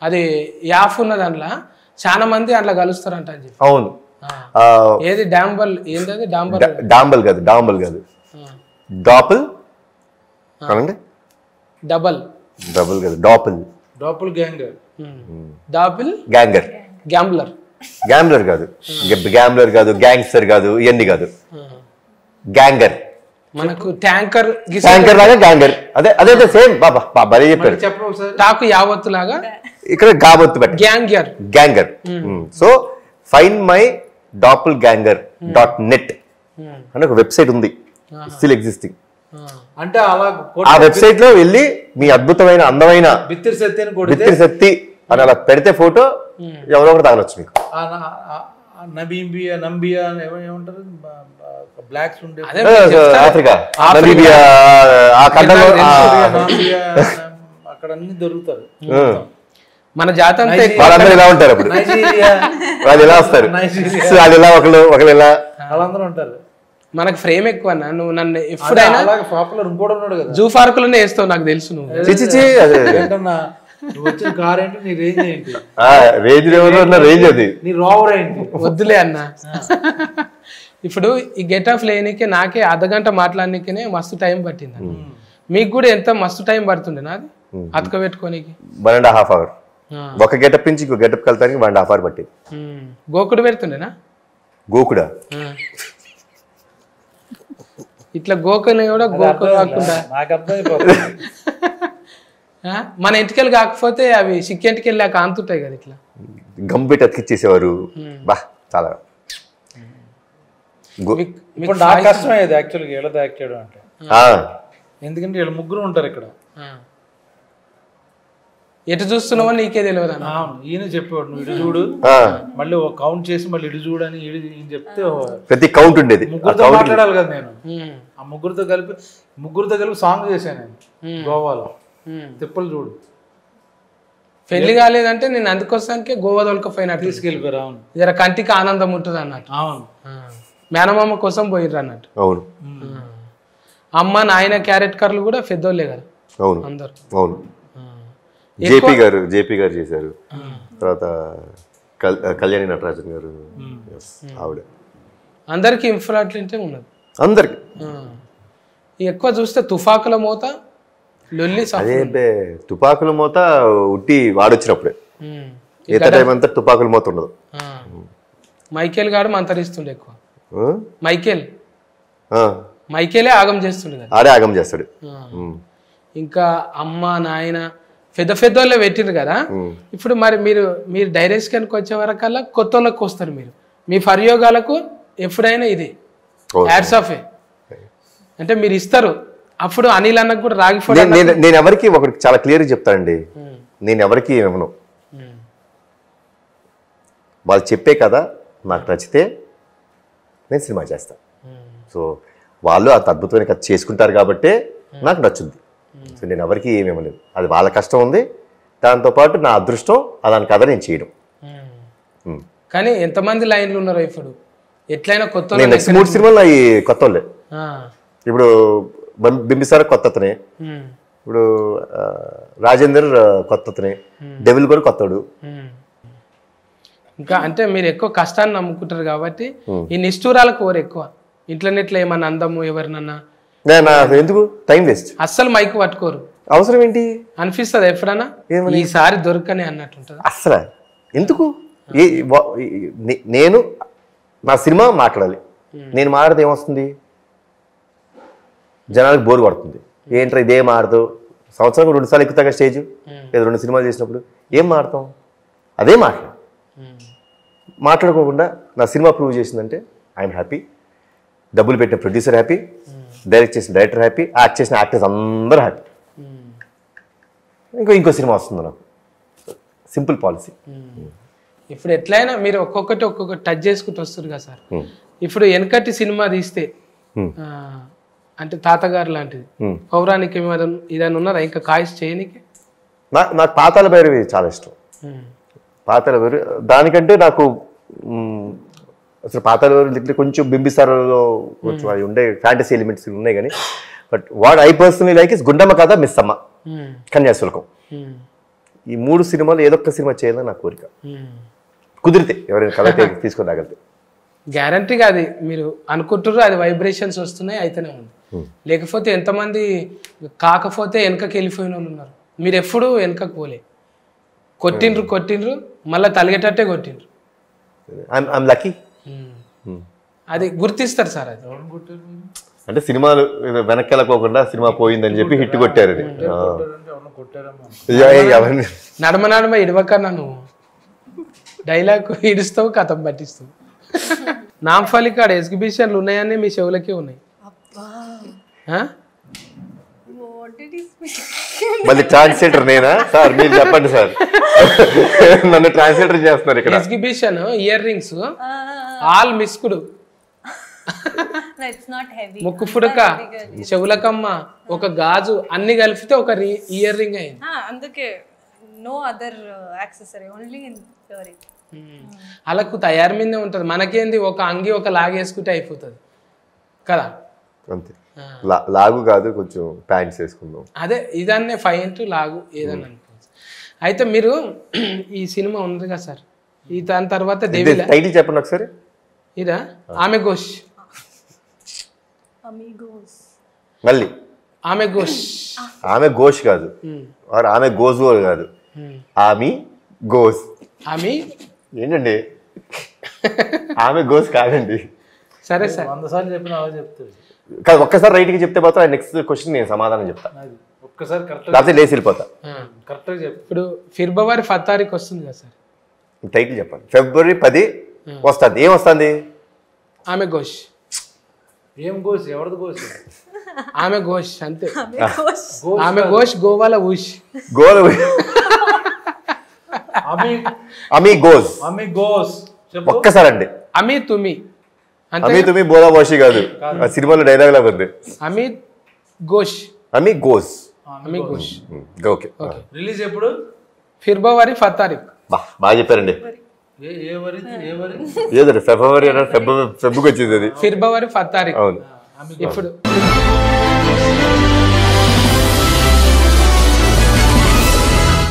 అది యాఫ్ ఉన్న దాంట్లో చాలా మంది అట్లా కలుస్తారంట అని చెప్పి అవును ఆ. ఆ, ఏది డాంబల్ ఏంటది డాంబల్ డా- డాంబల్ కాదు డాంబల్ కాదు డాపుల్ అనండి డబల్ డబుల్ కాదు డాపుల్ డోపుల్ గ్యాంగర్ డాబిల్ గ్యాంగర్ గ్యాంబ్లర్ గ్యాంబ్లర్ కాదు గ్యాంబ్లర్ కాదు గ్యాంగ్స్టర్ కాదు ఇవన్నీ కాదు గ్యాంగర్ మనకు ట్యాంకర్ గిస ట్యాంకర్ లాగా గ్యాంగర్ అదే అదే అదే సేమ్ బాబా బా- భలే చెప్పారు చెప్పండి ఒకసారి టాకు యావత్తు లాగా ఇక్కడ గాబొత్తు పెట్ట గ్యాంగ్యర్ గ్యాంగర్ so fine my doppelganger dot net అని ఒక వెబ్సైట్ ఉంది స్టిల్ ఎగ్జిస్టింగ్ అంటే అలా ఆ వెబ్సైట్ లో వెళ్ళి మీ అద్భుతమైన అందమైన బిత్తిరి సత్యని కొడితే బిత్తిరి శక్తి అని అలా పెడితే ఫోటో ఎవరో ఒకటి తగలొచ్చు మీకు ఆ న- ఆ- ఆ నబీబియా నంబియా అని ఏమో- ఏమంటారు బ్లాక్స్ ఉండే అదే ఆఫ్రికా నమీబియా ఆ ఖండంలో ఆ, నాంబియా అక్కడ అన్ని దొరుకుతారు మన జాతం వాళ్ళందరూ ఇలా ఉంటారు అప్పుడు నైజీరియా వాళ్ళు ఇలా వస్తారు నైజీరియా సో వాళ్ళు ఇలా ఒకళ్ళు ఒకళ్ళు ఇలా వాళ్ళందరూ ఉంటారు మనకు ఫ్రేమ్ ఎక్కువ అన్న నువ్వు నన్ను ఎప్పుడైనా అలాగే పాపులర్ ఇంకోటి ఉన్నాడు కదా జూ పార్కులోనే వేస్తావు నాకు తెలుసు నువ్వు చిచిచి అదే ఏంటన్నా నువ్వు వచ్చిన కార్ ఏంటి నీ రేంజ్ ఏంటి రేంజ్ ఎవరు ఉన్న రేంజ్ అది నీ రోవర్ ఏంటి వద్దులే అన్న ఇప్పుడు ఈ గెట్ ఆఫ్ లేనికే నాకే అర్ధగంట మాట్లాడనికనే మస్తు టైం పట్టింది అన్న. మీకు కూడా ఎంత మస్తు టైం పడుతుండే నాది అతక పెట్టుకోనికి వన్ అండ్ హాఫ్ అవర్ ఒక గెటప్ నుంచి ఇంకో గెటప్ వెళ్తానికి వన్ అండ్ హాఫ్ అవర్ పట్టింది ఉమ్. గోకుడు పెడుతుండేనా గోకుడా ఆ. ఇట్లా గోకని కూడా గోకు కాకుండా నాకు అర్థమైపోతుంది ఆ? మన ఇంటికెళ్ళి కాకపోతే అవి సిక్కింటికి వెళ్ళాక అంతుంటాయి కదా ఇట్లా గమ్ పెట్టి అతికిచ్చేసేవారు బా చాలా గో- మీకు- మీకు ఇప్పుడు నాకు కష్టమయ్యేది యాక్చువల్గా వీళ్ళతో యాక్ట్ చేయడం అంటే ఆ, ఎందుకంటే వీళ్ళు ముగ్గురు ఉంటారు ఇక్కడ ఆ. ఎటు చూస్తున్నావో నీకే తెలియదు అన్న అవును ఈయన చెప్పేవాడు నువ్వు ఇటు చూడు ఆ, మళ్ళీ ఒక కౌంట్ చేసి మళ్ళీ ఇటు చూడని ఈడు ఈయన చెప్తే ఓ ప్రతి కౌంట్ ఉండేది ఆ ముగ్గురితో కౌంట్ మాట్లాడాలి కదా నేను ఉమ్. ఆ ముగ్గురితో కలిపి ముగ్గురితో కలిపి సాంగ్ చేశాను నేను గోవాలో ఉమ్. తిప్పలు చూడు పెళ్లి కాలేదంటే నేను అందుకోసానికే గోవా దొలకపోయినట్టు తీసుకెళ్ళిపోయారు అవును జర కంటికి ఆనందం ఉంటుంది అన్నట్టు అవును ఆ. మేనమామ కోసం పోయిర్రు అన్నట్టు అవును ఆ. అమ్మ నాయన క్యారెట్ కర్లు కూడా పెద్దోళ్ళే కదా అవును అందరు అవును ఆ. జేపీ గారు జేపీ గారు చేశారు తర్వాత కల్- కళ్యాణి నటరాజన్ గారు Yes, ఆవిడ అందరికి ఇన్ఫ్రాట్లింటే ఉన్నది అందరికి ఆ. ఎక్కువ చూస్తే తుఫాకుల మోత లొల్లి సఫ- అదే బే, తుపాకుల మూత ఉట్టి వాడొచ్చినప్పుడే ఉమ్. ఈత టైం అంతా తుపాకుల మూత ఉండదు ఆ. మైకేల్ గాడు మంతరిస్తుండే ఎక్కువ ఆ? మైకేల్ ఆ, మైకేలే ఆగం చేస్తుండే కదా ఆడే ఆగం చేస్తాడు ఆ. ఉమ్. ఇంకా అమ్మ నాయన పెద్ద పెద్ద వాళ్ళే పెట్టిండ్రు కదా ఇప్పుడు మరి మీరు మీరు డైరెక్షన్కి వచ్చే వరకల్లా కొత్త వాళ్ళకి వస్తారు మీరు మీ ప్రయోగాలకు ఎప్పుడైనా ఇది ఓ. యాడ్స్ ఆఫ్ అంటే మీరు ఇస్తారు అప్పుడు అనిల్ అన్నకు కూడా రాగిపోవడం నేను- నేను నేను ఎవరికి ఒకటి చాలా క్లియర్గా చెప్తానండి నేను ఎవరికి ఇవ్వను వాళ్ళు చెప్పే కదా నాకు నచ్చితే నేను సినిమా చేస్తాను సో వాళ్ళు అంత అద్భుతమైన కథ చేసుకుంటారు కాబట్టే నాకు నచ్చుద్ది సో నేను ఎవరికి ఏమి ఇవ్వలేదు అది వాళ్ళ కష్టం ఉంది దాంతోపాటు నా అదృష్టం అలాంటి కథ నేను చేయడం ఉమ్. కానీ ఎంతమంది లైన్లు ఉన్నారో ఇప్పుడు ఎట్లయినా కొత్త నేను వాళ్ళని నెక్స్ట్ మూడు సినిమాలు అవి కొత్త వాళ్ళే ఆ. ఇప్పుడు బం- బింబిసార కొత్త అతనే ఉమ్. ఇప్పుడు ఆ, రాజేందర్ ఆ, కొత్త అతనే డెవిల్ కూడా కొత్తడు ఉమ్. ఇంకా అంటే మీరు ఎక్కువ కష్టాన్ని నమ్ముకుంటారు కాబట్టి ఈ నిష్ఠూరాలకు ఓరు ఎక్కువ ఇంట్లో ఇట్లా ఏమన్నా అందము ఎవరినన్నా నేను నా ఎందుకు టైం వేస్ట్ అస్సలు మైక్ పట్టుకోరు అవసరం ఏంటి అనిపిస్తుంది ఎప్పుడన్నా ఈసారి దొరకని అన్నట్టు ఉంటుంది అస్సలు ఎందుకు ఏ వా- ఈ- నే- నేను నా సినిమా మాట్లాడాలి నేను మాట్లాడితే ఏమొస్తుంది జనాలకు బోర్ కొడుతుంది ఏంట్రా ఇదే మాడదు సంవత్సరం రెండు సార్లు ఎక్కుతాక స్టేజ్ లేదా రెండు సినిమాలు చేసినప్పుడు ఏం మాడతాం అదే మాట్లాడు మాట్లాడుకోకుండా నా సినిమా ప్రూవ్ చేసిందంటే ఐఎమ్ హ్యాపీ డబ్బులు పెట్టిన ప్రొడ్యూసర్ హ్యాపీ డైరెక్ట్ చేసిన డైరెక్టర్ హ్యాపీ యాక్ట్ చేసిన యాక్టర్స్ అందరూ హ్యాపీ ఇంకో ఇంకో సినిమా వస్తుంది నాకు సింపుల్ పాలసీ ఇప్పుడు ఎట్లయినా మీరు ఒక్కొక్కటి ఒక్కొక్కటి టచ్ చేసుకుంటూ వస్తారు కదా సార్ ఇప్పుడు వెనకటి సినిమా తీస్తే Hmm. ఆ, అంటే తాతగారు లాంటిది Hmm. పౌరాణిక ఇదని ఉన్నారా ఇంకా కాయిస్ చేయనికి నా నాకు పాతాల భైరవి చాలా ఇష్టం పాతాల భైరవి దానికంటే నాకు మ్, అసలు పాతాల భైరవి దగ్గర కొంచెం బింబిసారలో కొంచెం అది ఉండే ఫ్యాంటసీ ఎలిమెంట్స్ ఉన్నాయి కానీ but what I personally like is Gundamma Katha miss అమ్మ కన్యాశుల్కం ఈ మూడు సినిమాలు ఏదొక్క సినిమా చేయాలని నా కోరిక కుదిరితే ఎవరైనా కథ తీసుకొని రాగలితే గ్యారంటీగా అది మీరు అనుకుంటారు అది వైబ్రేషన్స్ వస్తున్నాయి అయితేనే ఉంది లేకపోతే ఎంతమంది కాకపోతే వెనకకి వెళ్ళిపోయిన వాళ్ళు ఉన్నారు మీరు ఎప్పుడు వెనకకు పోలే కొట్టిండ్రు కొట్టిండ్రు మళ్ళీ తలిగేటట్టే కొట్టిండ్రు ఐఎమ్ లక్కీ అది గుర్తిస్తారు సార్ అది ఎవరిని కొట్టారు మీరు? అంటే సినిమాలు వెనక్కి వెళ్ళకోకుండా సినిమా పోయిందని చెప్పి హిట్ కొట్టారు అది. ఆ. కొట్టారంటే ఎవరిని కొట్టారమ్మా ఇయ్య, ఇయ్య, ఎవరిని నడమ నడమ ఇడవకన్నా నువ్వు డైలాగ్ ఇడుస్తావు కథం పట్టిస్తావు నాంఫలి కాడ ఎగ్జిబిషన్లు ఉన్నాయని మీ చెవులకే ఉన్నాయి ఆ? What did he speak? మళ్ళీ ట్రాన్స్లేటర్ నేనా సార్ మీరు చెప్పండి సార్ నన్ను ట్రాన్స్లేటర్ చేస్తున్నారు ఇక్కడ ఎగ్జిబిషన్ ఇయర్ రింగ్స్ ఆల్ మిస్కుడు no, it's not heavy. ముక్కు పుడక చెవులకమ్మ ఒక గాజు అన్ని కలిపితే ఒక ఇయర్ రింగ్ అయింది Ah, అందుకే no other accessory only in earring అలాకు తయారు మీదే ఉంటుంది మనకేంది ఒక అంగి ఒక లాగేసుకుంటే అయిపోతుంది కదా అంతే లా- లాగు కాదు కొంచెం ప్యాంట్స్ వేసుకుందాం అదే ఇదన్నే ఫైవ్ ఇంటూ లాగు ఏదన్నా అనుకోవచ్చు అయితే మీరు ఈ సినిమా ఉంది కదా సార్ ఈ దాని తర్వాత దేవిల టైటిల్ చెప్పండి ఒకసారి ఇదా ఆమె ఘోష్ అమీగోస్ మళ్ళీ ఆమె ఘోష్ ఆమె ఘోష్ కాదు ఆర్ ఆమె గోజు కాదు ఆమె గోస్ ఆమె ఏంటండి ఆమె గోస్ కాదండి సరే సార్ వంద సార్లు చెప్పిన అలా చెప్తాడు కాదు ఒక్కసారి రైట్కి చెప్తే మాత్రం నెక్స్ట్ క్వశ్చన్ నేను సమాధానం చెప్తా అది ఒక్కసారి కరెక్ట్ లేకపోతే లేచి వెళ్ళిపోతా ఆ. కరెక్ట్గా చెప్పు ఇప్పుడు ఫిబ్రవరి ఫతారీకి వస్తుంది కదా సార్ టైటిల్ చెప్పండి ఫిబ్రవరి పది వస్తుంది ఏం వస్తుంది ఆమె ఘోష్ ఏం కోసి ఎవరిది కోసి ఆమె ఘోష్ అంతే అమీగోస్ ఆమె ఘోష్ గోవాల ఊష్ గోల్ అమి అమీ గోస్ అమి గోస్ చెప్పు ఒక్కసారి అండి అమి తుమి అంతే అమీ తుమి బోలా వాషి కాదు ఆ సినిమాలో డైలాగ్ లాగా ఉంది అమి ఘోష్ అమీ గోస్ అమి ఘోష్ ఓకే రిలీజ్ ఎప్పుడు ఫిబ్రవరి ఫతారీక్ బా బాగా చెప్పారండి ఏ ఏ వరి ఏ వరి ఏదండి ఫిబ్రవరి అన్న ఫెబ్ ఫెబ్కి వచ్చింది అది ఫిబ్రవరి ఫతారీక్ అవును ఆమె ఇప్పుడు